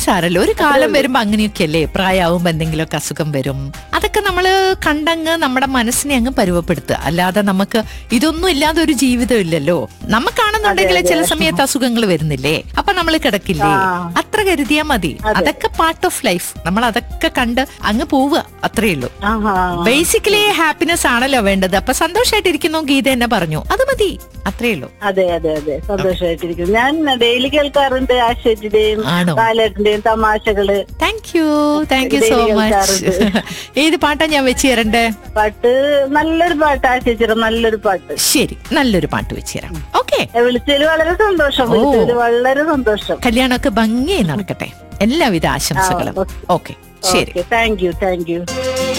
സാരല്ലോ ഒരു കാലം വരുമ്പോ അങ്ങനെയൊക്കെ അല്ലേ പ്രായമാവുമ്പോ എന്തെങ്കിലുമൊക്കെ അസുഖം വരും അതൊക്കെ നമ്മള് കണ്ടങ്ങ് നമ്മുടെ മനസ്സിനെ അങ്ങ് പരുവപ്പെടുത്തുക അല്ലാതെ നമുക്ക് ഇതൊന്നും ഇല്ലാതെ ഒരു ജീവിതം ഇല്ലല്ലോ നമുക്കാണെന്നുണ്ടെങ്കിൽ ചില സമയത്ത് അസുഖങ്ങൾ വരുന്നില്ലേ അപ്പൊ നമ്മൾ കിടക്കില്ലേ അത്ര കരുതിയാ മതി അതൊക്കെ പാർട്ട് ഓഫ് ലൈഫ് നമ്മൾ അതൊക്കെ കണ്ട് അങ്ങ് പോവുക അത്രേ ഉള്ളൂ ആഹാ ബേസിക്കലി ഹാപ്പിനെസ് ആണല്ലോ വേണ്ടത് അപ്പൊ സന്തോഷമായിട്ടിരിക്കുന്നു ഗീത എന്നെ പറഞ്ഞു അത് മതി അത്രേ ഉള്ളൂ അതെ അതെ അതെ സന്തോഷമായിട്ടിരിക്കും ഞാൻ ഡെയിലി കേൾക്കാറുണ്ട് ആശേച്ചിന്റെയും ആണോ? ബാലേട്ടന്റെയും തമാശകള് thank you thank you so daily much ഏത് പാട്ടാ ഞാൻ വെച്ച് തരണ്ടേ പാട്ട് നല്ലൊരു പാട്ട് ആശേച്ചിയുടെ നല്ലൊരു പാട്ട് ശരി നല്ലൊരു പാട്ട് വെച്ച് തരാം ഓക്കെ ഏ, വിളിച്ചതിൽ വളരെ സന്തോഷം ഓ. വിളിച്ചതിൽ വളരെ സന്തോഷം കല്യാണമൊക്കെ ഭംഗിയായി നടക്കട്ടെ എല്ലാവിധ ആശംസകളും ആ, ഓക്കെ ശരി താങ്ക് യു താങ്ക് യു